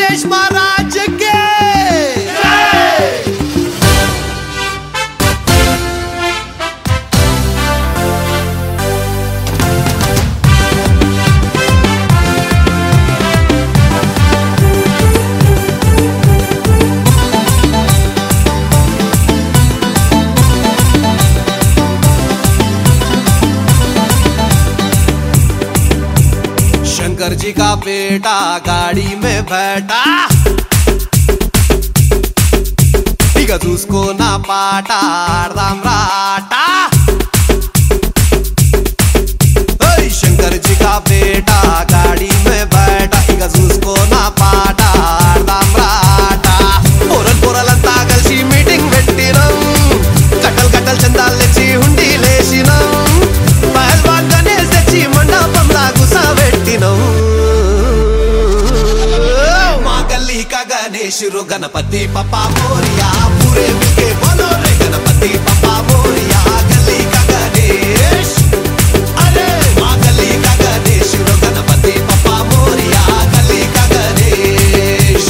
गणेश महाराज के शंकर जी का बेटा गाड़ी में बैठा ఇక చూసుకో నా పాట ఆడదాం రాట ఓయ్ శంకర్ జీ కా బేటా గాడి మే బైఠా ఇక చూసుకో నా పాట ఆడదాం రాట పొరల్ పొరలంతా కలిసి మీటింగ్ పెట్టినాం కట్టలు కట్టలు చందాలు తెచ్చి హుండీ లేసినాం పహల్వాన్ గణేష్ తెచ్చి మండపంలా గుసబెట్టినాం మా గల్లీ का गणेश रो गणपति पप्पा मोरिया पूरे मिलके बोलो रे गणपति पप्पा मोरिया गली का गणेश अरे माँ गली का गणेश रो गणपति पप्पा मोरिया गली का Ganesh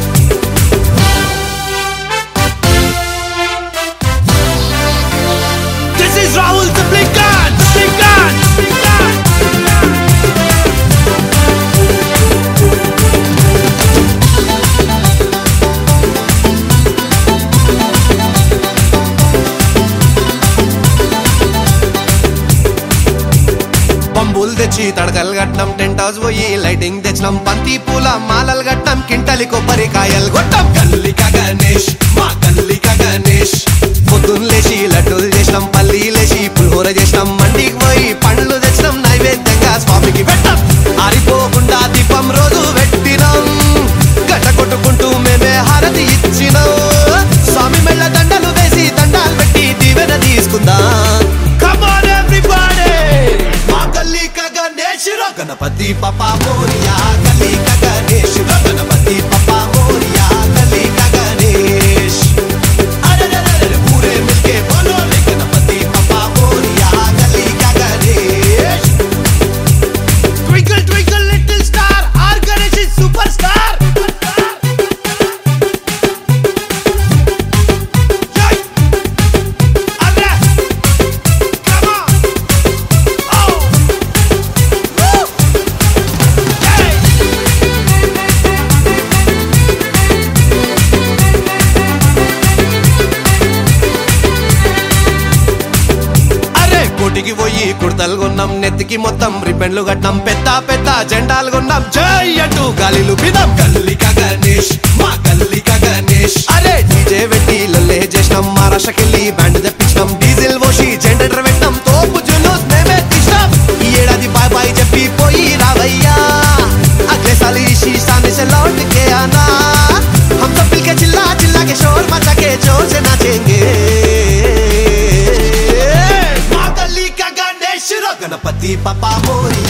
This is Rahul the Blinkan, the Blinkan, the Blinkan. పంబులు తెచ్చి తడకలు కట్టినాం టెంట్ హౌస్ పోయి లైటింగ్ తెచ్చినాం బంతి పూల మాలలు కట్టినాం కింటలి కొబ్బరికాయలు కొట్టాం గల్లిక గణేష్ మా గల్లిక గణేష్ పొద్దున్న లేచి లడ్డూలు చేసినాం పల్లి లేచి పులిహోర చేసినాం మండికి పోయి పండ్లు తెచ్చినాం నైవేద్యంగా స్వామికి పెట్టాం ఆరిపోకుండా దీపం రోజు పెట్టినాం గట్ట కొట్టుకుంటూ మేమే హారతి ఇచ్చినాం స్వామి మెళ్ళ దండలు వేసి దండాలు పెట్టి దీవెన తీసుకుందాం Come on everybody! మా గల్లీ కా గణేష్ రా గణపతి పప్పా మోరియా గల్లీ కా గణేష్ రా గణపతి పప్పా మోరియా గల్లీ కా గణేష్ అరే రే రే రే పూరే మిల్కే బోలో రే గణపతి పప్పా మోరియా గల్లీ కా Ganesh Twinkle twinkle little star our Ganesh is superstar Yay! అరే Come on! Oh! Woo! Yay! అరే కోటికి పోయి కుర్తలు కొన్నాం నెత్తికి మొత్తం రిబ్బన్లు కట్టినాం పెద్ద పెద్ద జెండాలు కొన్నాం జై అంటూ గాలిలు పిదాం గల్లిక గణేష్ మా గల్లిక గణేష్ అరే డీజే పెట్టి లల్లే చేసినాం మహారాష్ట్రకెళ్ళి బ్యాండ్ తెప్పించినాం డీజిల్ పోసి జనరేటర్ పెట్టినాం తోపు జులూస్ మేమే తీసినాం ఈ ఏడాది బాయ్ బాయ్ చెప్పి పోయి రావయ్యా అగ్లే సాలి शीशाने से लौट के आना हम सब मिलके चिल्ला चिल्ला के शोर मचा के जोर से नाचेंगे माँ गली का गणेश रो गणपति पापा मोरिया